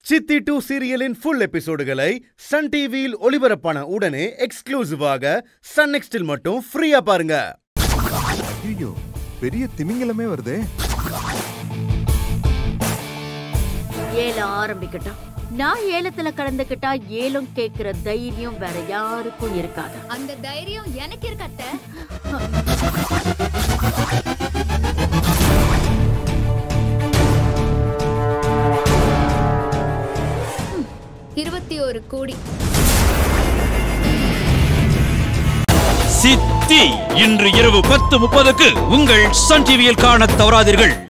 சித்தி டூ சீரியலின் ஃபுல் எபிசோடுகளை சன் டிவியில் ஒளிபரப்பான உடனே எக்ஸ்க்ளூசிவாக சன் நெக்ஸ்டில் மட்டும் ஃப்ரீயா பாருங்க ஐயோ பெரிய திமிங்கலமே வருதே ஏலம் ஆரம்பிக்கட்டும் நான் ஏலத்துல கலந்துக்கிட்டா ஏலம் கேக்குற தைரியம் வேற யாருக்கும் இருக்காது அந்த தைரியம் எனக்கு இருக்கு அத்தை ம், இருபத்தி ஒரு கோடி சித்தி இன்று இரவு பத்து முப்பதுக்கு உங்கள் சன் டிவியில் காணத் தவறாதீர்கள்